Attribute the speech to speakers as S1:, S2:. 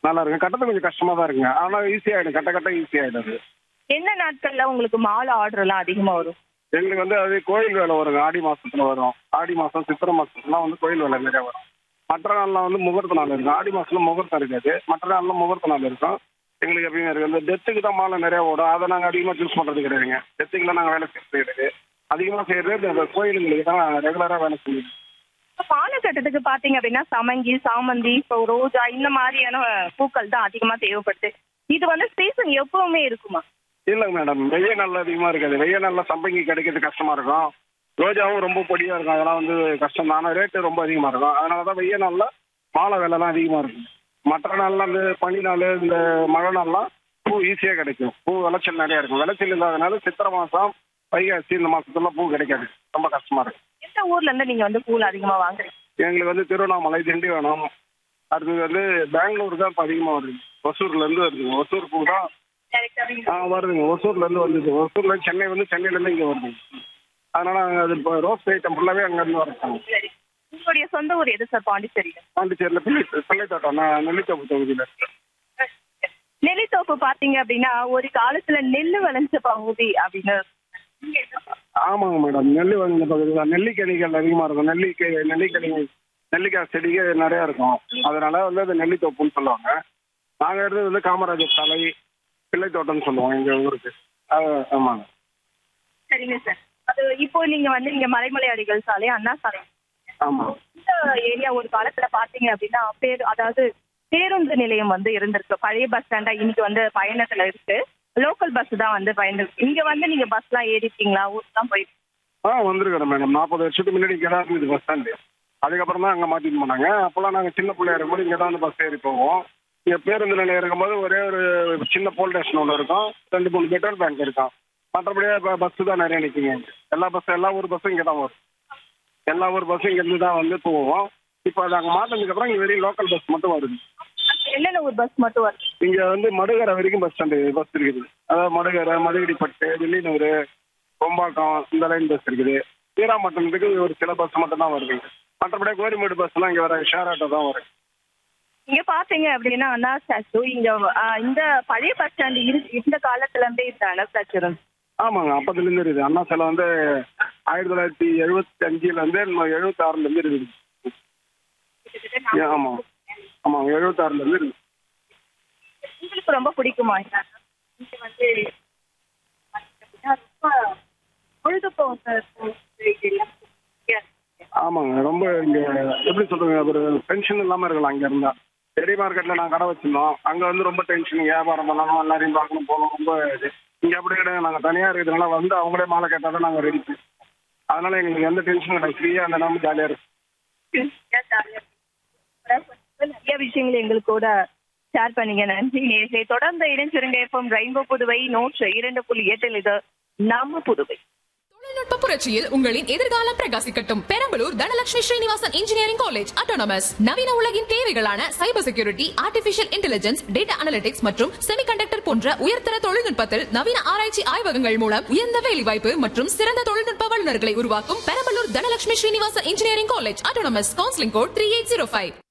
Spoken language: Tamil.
S1: நல்லா இருக்கும் கட்டது கொஞ்சம் கஷ்டமா தான் இருக்குங்க ஆனா ஈஸி ஆயிடும் கட்ட கட்ட ஈஸி ஆயிடும் அது
S2: என்ன நாட்கள்ல உங்களுக்கு மாலை ஆர்டர் எல்லாம் அதிகமா வரும்
S1: எங்களுக்கு வந்து அது கோயில் வேலை வருங்க ஆடி மாசத்துல வரும் ஆடி மாசம் சித்திரை மாசத்துலாம் வந்து கோயில் வேலை நிறைய வரும் மற்ற நாள்லாம் வந்து முகூர்த்த நாள் இருக்கும் ஆடி மாசத்துல முகூர்த்தம் இருக்காது மற்ற நாள்லாம் முகூர்த்த நாள் இருக்கும் எங்களுக்கு எப்பயுமே இருக்கு இந்த டெத்துக்கு தான் மாலை நிறைய ஓடும் அதை நாங்கள் அதிகமாக சூஸ் பண்ணுறது கிடையாதுங்க டெத்துக்குலாம் நாங்கள் வேலை செய்யறது கிடையாது அதிகமாக செய்யறது இந்த கோயிலுங்களுக்கு தான் ரெகுலராக வேலை செய்யுது
S2: இப்ப மாலை கட்டத்துக்கு பாத்தீங்க அப்படின்னா சமங்கி சாமந்தி இப்போ ரோஜா இந்த மாதிரியான பூக்கள் தான் அதிகமா தேவைப்படுது இது வந்து சீசன் எப்பவுமே இருக்குமா
S1: இல்லைங்க மேடம் வெய்ய நாளில் அதிகமாக இருக்காது வெய்ய நாளில் சம்பங்கி கிடைக்கிறது கஷ்டமா இருக்கும் ரோஜாவும் ரொம்ப பொடியாக இருக்கும் அதெல்லாம் வந்து கஷ்டம் தான் ஆனால் ரேட்டு ரொம்ப அதிகமாக இருக்கும் அதனால தான் வெய்ய நாளில் மாலை விலைலாம் அதிகமாக இருக்கும் மற்ற நாள்லாம் இந்த பனி நாள் இந்த மழை நாள்லாம் பூ ஈஸியாக கிடைக்கும் பூ விளைச்சல் நிறையா இருக்கும் விளைச்சல் இல்லாதனால சித்திரை மாதம் வைகாசி இந்த மாசத்துல பூ கிடைக்காது ரொம்ப கஷ்டமா இருக்கும்
S2: எந்த ஊர்ல இருந்து நீங்க வந்து பூல் அதிகமா வாங்குறீங்க
S1: எங்களுக்கு வந்து திருவண்ணாமலை திண்டிவனம் அடுத்தது வந்து பெங்களூர் தான் இப்போ அதிகமாக வருது ஒசூர்ல இருந்து வருதுங்க ஒசூர் பூ தான் ஆ வருதுங்க ஒசூர்ல இருந்து வருது ஒசூர்ல சென்னை வந்து சென்னையில இருந்து இங்க வருது அதனால அது இப்போ ரோஸ் ஐட்டம் ஃபுல்லாவே அங்க இருந்து வரட்டாங்க
S2: சரி உங்களுடைய சொந்த ஊர் எது சார் பாண்டிச்சேரியில
S1: பாண்டிச்சேரியில பிள்ளை பிள்ளை தோட்டம் நான் நெல்லித்தோப்பு தொகுதியில இருக்கேன்
S2: நெல்லித்தோப்பு பாத்தீங்க அப்படின்னா ஒரு காலத்துல நெல்லு விளைஞ்ச பகுதி அப்படின்னு இங்க என்ன
S1: ஆமாங்க மேடம் நெல்லி வந்த பகுதி தான் நெல்லிக்கனிகள் அதிகமா இருக்கும் நெல்லிக்காய் நெல்லிக்கனிகள் நெல்லிக்காய் செடிகள் நிறைய இருக்கும் அதனால வந்து அது நெல்லித்தோப்புன்னு சொல்லுவாங்க நாங்க இருந்தது வந்து காமராஜர் சாலை பிள்ளை தோட்டம்னு சொல்லுவோம் எங்க ஊருக்கு அது ஆமாங்க
S2: சரிங்க சார் அது இப்போ நீங்க வந்து நீங்க மலைமலை அடிகள் சாலை அண்ணா சாலை
S1: ஆமா
S2: இந்த ஏரியா ஒரு காலத்துல பாத்தீங்க அப்படின்னா பேர் அதாவது பேருந்து நிலையம் வந்து இருந்திருக்கு பழைய பஸ் ஸ்டாண்டா இன்னைக்கு வந்து பயணத்துல இருக்கு லோக்கல் பஸ் தான் வந்து பயந்து இங்க வந்து நீங்க பஸ் எல்லாம் ஏறிட்டீங்களா ஊருக்குலாம் போய்
S1: ஆ வந்திருக்கிறேன் மேடம் நாற்பது வருஷத்துக்கு முன்னாடி இங்கே தான் இருந்தது பஸ் ஸ்டாண்டு அதுக்கப்புறம் தான் அங்கே மாற்றிட்டு போனாங்க அப்போல்லாம் நாங்கள் சின்ன பிள்ளையா இருக்கும்போது இங்கே தான் வந்து பஸ் ஏறி போவோம் இங்கே பேருந்து நிலையம் இருக்கும்போது ஒரே ஒரு சின்ன போல் ஸ்டேஷன் ஒன்று இருக்கும் ரெண்டு மூணு பெட்ரோல் பேங்க் இருக்கும் மற்றபடியே இப்போ பஸ்ஸு தான் நிறைய நிற்குங்க எல்லா பஸ்ஸும் எல்லா ஊர் பஸ்ஸும் இங்கே தான் வரும் எல்லா ஊர் பஸ்ஸும் இங்கேருந்து தான் வந்து போவோம் இப்போ அது அங்கே மாற்றினதுக்கப்புறம் இங்கே வெறும் லோக்கல் பஸ் மட்டும் வருது
S2: என்னென்ன ஒரு பஸ் மட்டும் வருது
S1: இங்கே வந்து மடுகரை வரைக்கும் பஸ் ஸ்டாண்டு பஸ் இருக்குது அதாவது மடுகரை மதுகிடிப்பட்டு வெள்ளினூர் கொம்பாக்கம் இந்த லைன் பஸ் இருக்குது வீராமட்டணத்துக்கு ஒரு சில பஸ் மட்டும் தான் வருது மற்றபடி கோரிமேடு பஸ்லாம் இங்கே வர ஷேர் ஆட்டோ தான் வரும்
S2: இங்க பாத்தீங்க அப்படின்னா அண்ணா ஸ்டாச்சு இங்க ஆ, இந்த பழைய பஸ் ஸ்டாண்ட் இருக்கு இந்த காலத்துல இருந்தே இந்த அண்ணா ஸ்டாச்சு இருந்து
S1: ஆமாங்க அப்பத்துலேருந்து இருக்குது அண்ணா சிலை வந்து ஆயிரத்தி தொள்ளாயிரத்தி எழுபத்தி அஞ்சுலேருந்து எழுபத்தி ஆறுலேருந்து இருக்குது ஏ, ஆமாம் ஆமாம் எழுபத்தாறுலேருந்து இருக்குது
S2: உங்களுக்கு ரொம்ப பிடிக்குமா இந்த அண்ணா? இங்க வந்து அப்படின்னா ரொம்ப பொழுதுபோக்கு ஏரியா.
S1: ஆமாங்க ரொம்ப இங்கே எப்படி சொல்றீங்க ஒரு டென்ஷன் இல்லாமல் இருக்கலாம் அங்கே இருந்தா பெரிய மார்க்கெட்டில் நான் கடை வச்சிருந்தோம் அங்கே வந்து ரொம்ப டென்ஷன் வியாபாரம் பண்ணணும் எல்லாரையும் பார்க்கணும் போகணும் ரொம்ப இது இங்கே அப்படி கிடையாது நாங்கள் தனியாக இருக்கிறதுனால வந்து அவங்களே மாலை கேட்டால் தான் நாங்கள் ரெடி அதனால எங்களுக்கு எந்த டென்ஷனும் கிடையாது ஃப்ரீயாக அந்த நம்ம ஜாலியாக இருக்கும்
S2: நிறைய விஷயங்கள் எங்களுக்கு கூட ஷேர் பண்ணீங்க நன்றி நேர்களை தொடர்ந்து இணைஞ்சிருங்க எஃப்எம் ரெயின்போ புதுவை நூற்று இரண்டு புள்ளி எட்டில் இது நம்ம புதுவை
S3: தொழில்நுட்ப புரட்சியில் உங்களின் எதிர்காலம் பிரகாசிக்கட்டும் Perambalur Dhanalakshmi Srinivasan engineering college autonomous நவீன உலகின் தேவைகளான cyber security artificial intelligence data analytics மற்றும் செமிகண்டக்டர் போன்ற உயர்தர தொழில்நுட்பத்தில் நவீன ஆராய்ச்சி ஆய்வகங்கள் மூலம் உயர்ந்த வேலைவாய்ப்பு மற்றும் சிறந்த தொழில்நுட்ப வல்லுநர்களை உருவாக்கும் Perambalur Dhanalakshmi Srinivasan engineering college autonomous counselling code three eight zero five